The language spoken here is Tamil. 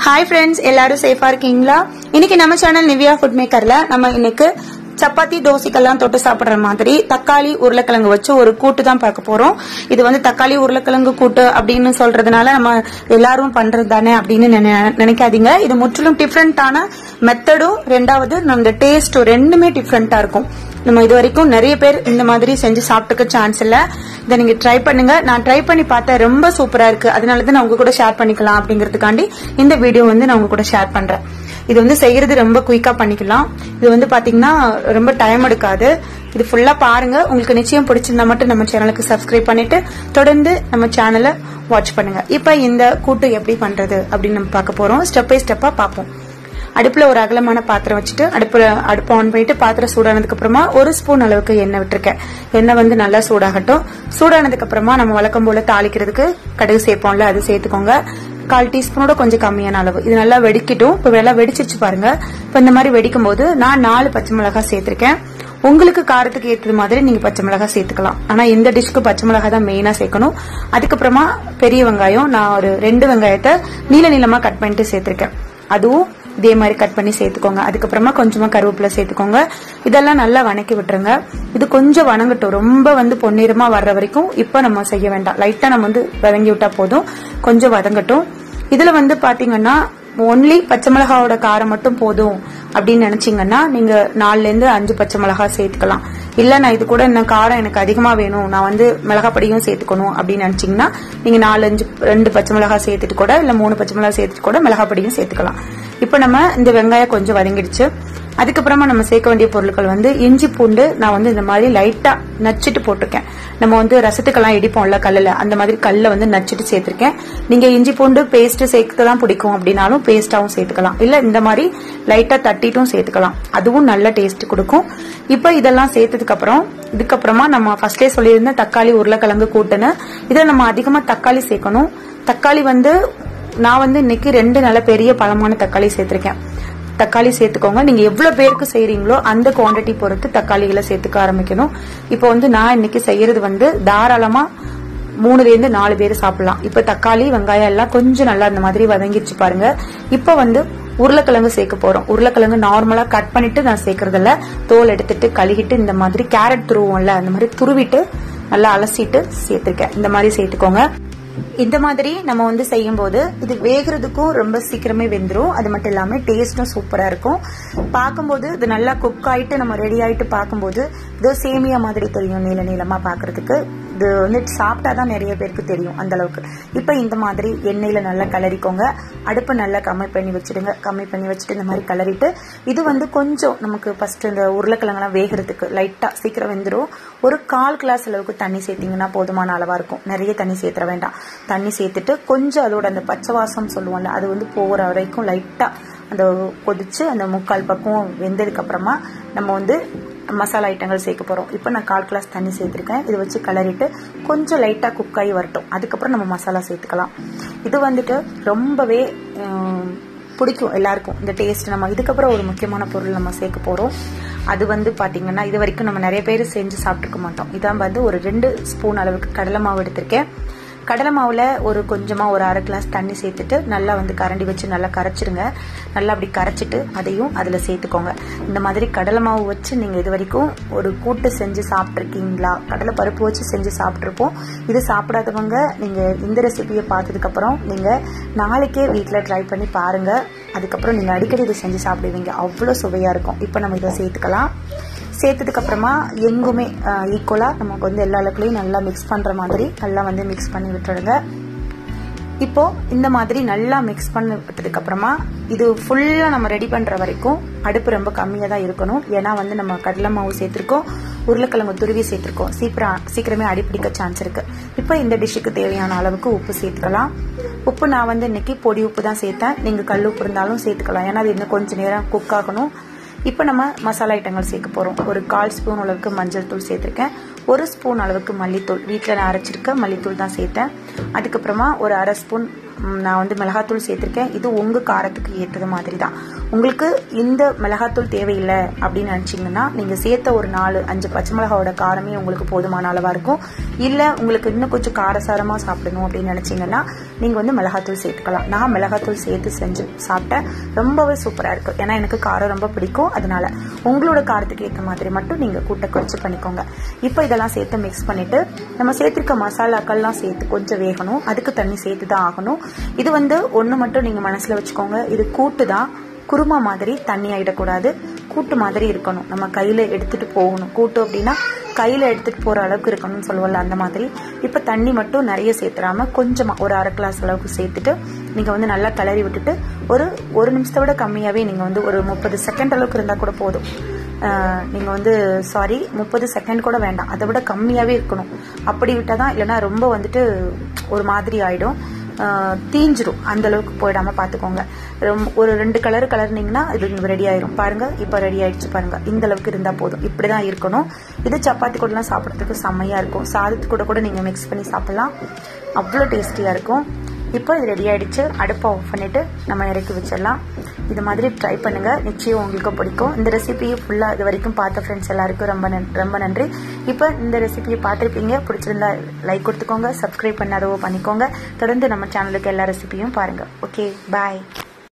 ஹாய் ஃப்ரெண்ட்ஸ் எல்லாரும் சேஃபா இருக்கீங்களா இன்னைக்கு நம்ம சேனல் நிவ்யா ஃபுட் மேக்கர்ல நம்ம இன்னைக்கு சப்பாத்தி தோசைக்கெல்லாம் தொட்டு சாப்பிடுற மாதிரி தக்காளி உருளைக்கிழங்கு வச்சு ஒரு கூட்டு தான் பார்க்க போறோம் இது வந்து தக்காளி உருளைக்கிழங்கு கூட்டு அப்படின்னு சொல்றதுனால நம்ம எல்லாரும் பண்றது தானே அப்படின்னு நினை- நினைக்காதீங்க இது முற்றிலும் டிஃப்ரெண்டான மெத்தடும் ரெண்டாவது நம்ம டேஸ்டும் ரெண்டுமே டிஃப்ரெண்டா இருக்கும் நம்ம இது வரைக்கும் நிறைய பேர் இந்த மாதிரி செஞ்சு சாப்பிட்டுக்க சான்ஸ் இல்ல இதை நீங்க ட்ரை பண்ணுங்க நான் ட்ரை பண்ணி பார்த்தேன் ரொம்ப சூப்பரா இருக்கு அதனால தான் நான் உங்க கூட ஷேர் பண்ணிக்கலாம் அப்படிங்கிறதுக்காண்டி இந்த வீடியோ வந்து நான் உங்க கூட ஷேர் பண்றேன் இது வந்து செய்யறது ரொம்ப குயிக்கா பண்ணிக்கலாம் இது வந்து பாத்தீங்கன்னா ரொம்ப டைம் எடுக்காது இது ஃபுல்லா பாருங்க உங்களுக்கு நிச்சயம் பிடிச்சிருந்தா மட்டும் நம்ம சேனலுக்கு சப்ஸ்கிரைப் பண்ணிட்டு தொடர்ந்து நம்ம சேனலை வாட்ச் பண்ணுங்க இப்ப இந்த கூட்டு எப்படி பண்றது அப்படின்னு நம்ம பார்க்க போறோம் ஸ்டெப் பை ஸ்டெப்பா பார்ப்போம் அடுப்புல ஒரு அகலமான பாத்திரம் வச்சுட்டு அடுப்புல அடுப்பு ஆன் பண்ணிட்டு பாத்திரம் சூடானதுக்கு அப்புறமா ஒரு ஸ்பூன் அளவுக்கு எண்ணெய் விட்டுருக்கேன் எண்ணெய் வந்து நல்லா சூடாகட்டும் சூடானதுக்கு அப்புறமா நம்ம வழக்கம் போல தாளிக்கிறதுக்கு கடுகு சேர்ப்போம்ல அது சேர்த்துக்கோங்க கால் டீஸ்பூனோட கொஞ்சம் கம்மியான அளவு இது நல்லா வெடிக்கட்டும் இப்ப நல்லா வெடிச்சிருச்சு பாருங்க இப்ப இந்த மாதிரி வெடிக்கும் போது நான் நாலு பச்சை மிளகாய் சேர்த்திருக்கேன் உங்களுக்கு காரத்துக்கு ஏற்றது மாதிரி நீங்க பச்சை மிளகாய் சேர்த்துக்கலாம் ஆனா இந்த டிஷ்க்கு பச்சை மிளகாய் தான் மெயினா சேர்க்கணும் அதுக்கப்புறமா பெரிய வெங்காயம் நான் ஒரு ரெண்டு வெங்காயத்தை நீல நீளமா கட் பண்ணிட்டு சேர்த்திருக்கேன் அதுவும் இதே மாதிரி கட் பண்ணி சேர்த்துக்கோங்க அதுக்கப்புறமா கொஞ்சமா கருவேப்பிலை சேர்த்துக்கோங்க இதெல்லாம் நல்லா வணக்கி விட்டுருங்க இது கொஞ்சம் வணங்கட்டும் ரொம்ப வந்து பொன்னிறமா வர்ற வரைக்கும் இப்ப நம்ம செய்ய வேண்டாம் லைட்டா நம்ம வந்து வதங்கி விட்டா போதும் கொஞ்சம் வதங்கட்டும் இதுல வந்து பாத்தீங்கன்னா ஒன்லி பச்சை மிளகாவோட காரம் மட்டும் போதும் அப்படின்னு நினைச்சீங்கன்னா நீங்க நாலுல இருந்து அஞ்சு பச்சை மிளகாய் சேர்த்துக்கலாம் இல்ல நான் இது கூட இன்னும் காரம் எனக்கு அதிகமா வேணும் நான் வந்து மிளகாய் பொடியும் சேர்த்துக்கணும் அப்படின்னு நினைச்சீங்கன்னா நீங்க நாலு அஞ்சு ரெண்டு பச்சை மிளகாய் சேர்த்துட்டு கூட இல்ல மூணு பச்சை மிளகாய் சேர்த்துட்டு கூட மிளகாய் பொடியும் சேர்த்துக்கலாம் இப்ப நம்ம இந்த வெங்காயம் கொஞ்சம் வதங்கிடுச்சு அதுக்கப்புறமா நம்ம சேர்க்க வேண்டிய பொருட்கள் வந்து இஞ்சி பூண்டு நான் வந்து இந்த மாதிரி லைட்டா நச்சிட்டு போட்டிருக்கேன் நம்ம வந்து ரசத்துக்கெல்லாம் இடிப்போம்ல கல்லுல அந்த மாதிரி கல்ல வந்து நச்சிட்டு சேர்த்திருக்கேன் நீங்க இஞ்சி பூண்டு பேஸ்ட் சேர்க்க தான் பிடிக்கும் அப்படின்னாலும் பேஸ்டாவும் சேர்த்துக்கலாம் இல்ல இந்த மாதிரி லைட்டா தட்டிட்டும் சேர்த்துக்கலாம் அதுவும் நல்ல டேஸ்ட் கொடுக்கும் இப்ப இதெல்லாம் சேர்த்ததுக்கு அப்புறம் இதுக்கப்புறமா நம்ம ஃபர்ஸ்டே சொல்லியிருந்த தக்காளி உருளைக்கிழங்கு கூட்டுன்னு இதுல நம்ம அதிகமா தக்காளி சேர்க்கணும் தக்காளி வந்து நான் வந்து இன்னைக்கு ரெண்டு நல்ல பெரிய பழமான தக்காளி சேர்த்திருக்கேன் தக்காளி சேர்த்துக்கோங்க நீங்க எவ்வளவு பேருக்கு செய்றீங்களோ அந்த குவாண்டிட்டி பொறுத்து தக்காளிகளை சேர்த்துக்க ஆரம்பிக்கணும் இப்போ வந்து நான் இன்னைக்கு செய்யறது வந்து தாராளமா மூணுல இருந்து நாலு பேர் சாப்பிடலாம் இப்ப தக்காளி வெங்காயம் எல்லாம் கொஞ்சம் நல்லா இந்த மாதிரி வதங்கிடுச்சு பாருங்க இப்ப வந்து உருளைக்கிழங்கு சேர்க்க போறோம் உருளைக்கிழங்கு நார்மலா கட் பண்ணிட்டு நான் சேர்க்கறதில்ல தோல் எடுத்துட்டு கழுகிட்டு இந்த மாதிரி கேரட் துருவோம்ல அந்த மாதிரி துருவிட்டு நல்லா அலசிட்டு சேர்த்திருக்கேன் இந்த மாதிரி சேர்த்துக்கோங்க இந்த மாதிரி நம்ம வந்து செய்யும் போது இது வேகிறதுக்கும் ரொம்ப சீக்கிரமே வெந்துரும் அது மட்டும் இல்லாம டேஸ்டும் சூப்பரா இருக்கும் பார்க்கும்போது இது நல்லா குக் ஆயிட்டு நம்ம ரெடி ஆயிட்டு பார்க்கும்போது இது சேமியா மாதிரி தெரியும் நீள நீளமா பாக்குறதுக்கு இது வந்து சாப்பிட்டாதான் நிறைய பேருக்கு தெரியும் அந்த அளவுக்கு இப்ப இந்த மாதிரி எண்ணெயில நல்லா கலரிக்கோங்க அடுப்பு நல்லா கம்மி பண்ணி வச்சிடுங்க கம்மி பண்ணி வச்சுட்டு இந்த மாதிரி கலரிட்டு இது வந்து கொஞ்சம் நமக்கு ஃபர்ஸ்ட் இந்த உருளைக்கிழங்கெல்லாம் வேகிறதுக்கு லைட்டா சீக்கிரம் வெந்துடும் ஒரு கால் கிளாஸ் அளவுக்கு தண்ணி சேர்த்தீங்கன்னா போதுமான அளவா இருக்கும் நிறைய தண்ணி சேர்த்துற வேண்டாம் தண்ணி சேர்த்துட்டு கொஞ்சம் அதோட அந்த பச்சை வாசம் சொல்லுவோம்ல அது வந்து போகிற வரைக்கும் லைட்டா அந்த கொதிச்சு அந்த முக்கால் பக்கம் வெந்ததுக்கு அப்புறமா நம்ம வந்து மசாலா ஐட்டங்கள் சேர்க்க போறோம் இப்போ நான் கால் கிளாஸ் தண்ணி சேர்த்துருக்கேன் இதை வச்சு கலரிட்டு கொஞ்சம் லைட்டா குக் ஆகி வரட்டும் அதுக்கப்புறம் நம்ம மசாலா சேர்த்துக்கலாம் இது வந்துட்டு ரொம்பவே உம், பிடிக்கும் எல்லாருக்கும் இந்த டேஸ்ட் நம்ம இதுக்கப்புறம் ஒரு முக்கியமான பொருள் நம்ம சேர்க்க போறோம் அது வந்து பாத்தீங்கன்னா இது வரைக்கும் நம்ம நிறைய பேர் செஞ்சு சாப்பிட்டுருக்க மாட்டோம் இதான் வந்து ஒரு ரெண்டு ஸ்பூன் அளவுக்கு கடலை மாவு எடுத்திருக்கேன் கடலை மாவுல ஒரு கொஞ்சமா ஒரு அரை கிளாஸ் தண்ணி சேர்த்துட்டு நல்லா வந்து கரண்டி வச்சு நல்லா கரைச்சிடுங்க நல்லா அப்படி கரைச்சிட்டு அதையும் அதுல சேர்த்துக்கோங்க இந்த மாதிரி கடலை மாவு வச்சு நீங்க இது வரைக்கும் ஒரு கூட்டு செஞ்சு சாப்பிட்ருக்கீங்களா கடலை பருப்பு வச்சு செஞ்சு சாப்பிட்ருப்போம் இது சாப்பிடாதவங்க நீங்க இந்த ரெசிபியை பார்த்ததுக்கு அப்புறம் நீங்க நாளைக்கே வீட்டில் ட்ரை பண்ணி பாருங்க அதுக்கப்புறம் நீங்க அடிக்கடி இதை செஞ்சு சாப்பிடுவீங்க அவ்வளோ சுவையா இருக்கும் இப்போ நம்ம இதை சேர்த்துக்கலாம் சேர்த்ததுக்கு அப்புறமா எங்குமே ஈக்குவலா நமக்கு வந்து எல்லா அளவுக்குலையும் நல்லா மிக்ஸ் பண்ற மாதிரி நல்லா வந்து மிக்ஸ் பண்ணி விட்டுடுங்க இப்போ இந்த மாதிரி நல்லா மிக்ஸ் பண்ணி விட்டதுக்கு அப்புறமா இது ஃபுல்லா நம்ம ரெடி பண்ற வரைக்கும் அடுப்பு ரொம்ப கம்மியா தான் இருக்கணும் ஏன்னா வந்து நம்ம கடலை மாவு சேர்த்திருக்கோம் உருளைக்கிழங்கு துருவி சேர்த்திருக்கோம் சீக்கிரம் சீக்கிரமே அடிப்பிடிக்க சான்ஸ் இருக்கு இப்போ இந்த டிஷ்ஷுக்கு தேவையான அளவுக்கு உப்பு சேர்த்துக்கலாம் உப்பு நான் வந்து இன்னைக்கு பொடி உப்பு தான் சேர்த்தேன் நீங்க கல் உப்பு இருந்தாலும் சேர்த்துக்கலாம் ஏன்னா அது இன்னும் கொஞ்சம் நேரம் குக் ஆகணும் இப்போ நம்ம மசாலா ஐட்டங்கள் சேர்க்க போறோம் ஒரு கால் ஸ்பூன் அளவுக்கு மஞ்சள் தூள் சேர்த்திருக்கேன் ஒரு ஸ்பூன் அளவுக்கு மல்லித்தூள் வீட்டில் நான் அரைச்சிருக்க மல்லித்தூள் தான் சேர்த்தேன் அதுக்கப்புறமா ஒரு அரை ஸ்பூன் ம், நான் வந்து மிளகாத்தூள் சேர்த்துருக்கேன் இது உங்கள் காரத்துக்கு ஏற்றது மாதிரி தான் உங்களுக்கு இந்த மிளகாத்தூள் தேவையில்லை அப்படின்னு நினச்சிங்கன்னா நீங்கள் சேர்த்த ஒரு நாலு அஞ்சு பச்சை மிளகாவோட காரமே உங்களுக்கு போதுமான அளவாக இருக்கும் இல்லை உங்களுக்கு இன்னும் கொஞ்சம் காரசாரமாக சாப்பிடணும் அப்படின்னு நினச்சிங்கன்னா நீங்கள் வந்து மிளகாத்தூள் சேர்த்துக்கலாம் நான் மிளகாத்தூள் சேர்த்து செஞ்சு சாப்பிட்டேன் ரொம்பவே சூப்பராக இருக்கும் ஏன்னா எனக்கு காரம் ரொம்ப பிடிக்கும் அதனால உங்களோட காரத்துக்கு ஏற்ற மாதிரி மட்டும் நீங்கள் கூட்ட குறைச்சி பண்ணிக்கோங்க இப்போ இதெல்லாம் சேர்த்து மிக்ஸ் பண்ணிட்டு நம்ம சேர்த்திருக்க மசாலாக்கள்லாம் சேர்த்து கொஞ்சம் வேகணும் அதுக்கு தண்ணி சேர்த்து தான் ஆகணும் இது வந்து ஒன்று மட்டும் நீங்கள் மனசில் வச்சுக்கோங்க இது கூட்டு தான் குருமா மாதிரி தண்ணி ஆயிடக்கூடாது கூட்டு மாதிரி இருக்கணும் நம்ம கையில் எடுத்துட்டு போகணும் கூட்டு அப்படின்னா கையில் எடுத்துட்டு போகிற அளவுக்கு இருக்கணும்னு சொல்லுவோம்ல அந்த மாதிரி இப்போ தண்ணி மட்டும் நிறைய சேர்த்துறாம கொஞ்சமாக ஒரு அரை கிளாஸ் அளவுக்கு சேர்த்துட்டு நீங்கள் வந்து நல்லா கிளறி விட்டுட்டு ஒரு ஒரு நிமிஷத்தை விட கம்மியாகவே நீங்கள் வந்து ஒரு முப்பது செகண்ட் அளவுக்கு இருந்தால் கூட போதும் நீங்கள் வந்து சாரி முப்பது செகண்ட் கூட வேண்டாம் அதை விட கம்மியாகவே இருக்கணும் அப்படி விட்டால் தான் இல்லைன்னா ரொம்ப வந்துட்டு ஒரு மாதிரி ஆகிடும் தீஞ்சிரும் அந்த அளவுக்கு போயிடாம பார்த்துக்கோங்க ரொம்ப ஒரு ரெண்டு கலர் கலர்னிங்கன்னா இது ரெடி ஆயிரும் பாருங்க இப்போ ரெடி ஆயிடுச்சு பாருங்க இந்த அளவுக்கு இருந்தால் போதும் இப்படி தான் இருக்கணும் இது சப்பாத்தி கூடலாம் சாப்பிட்றதுக்கு செம்மையாக இருக்கும் சாதத்து கூட கூட நீங்கள் மிக்ஸ் பண்ணி சாப்பிட்லாம் அவ்வளோ டேஸ்டியாக இருக்கும் இப்போ இது ரெடி ஆயிடுச்சு அடுப்பை ஆஃப் பண்ணிட்டு நம்ம இறக்கி வச்சிடலாம் இது மாதிரி ட்ரை பண்ணுங்க நிச்சயம் உங்களுக்கு பிடிக்கும் இந்த ரெசிபியை ஃபுல்லாக இது வரைக்கும் பார்த்த ஃப்ரெண்ட்ஸ் எல்லாருக்கும் ரொம்ப நன் ரொம்ப நன்றி இப்போ இந்த ரெசிபியை பார்த்துருப்பீங்க பிடிச்சிருந்தா லைக் கொடுத்துக்கோங்க சப்ஸ்கிரைப் பண்ணாதவோ பண்ணிக்கோங்க தொடர்ந்து நம்ம சேனலுக்கு எல்லா ரெசிபியும் பாருங்க ஓகே பாய்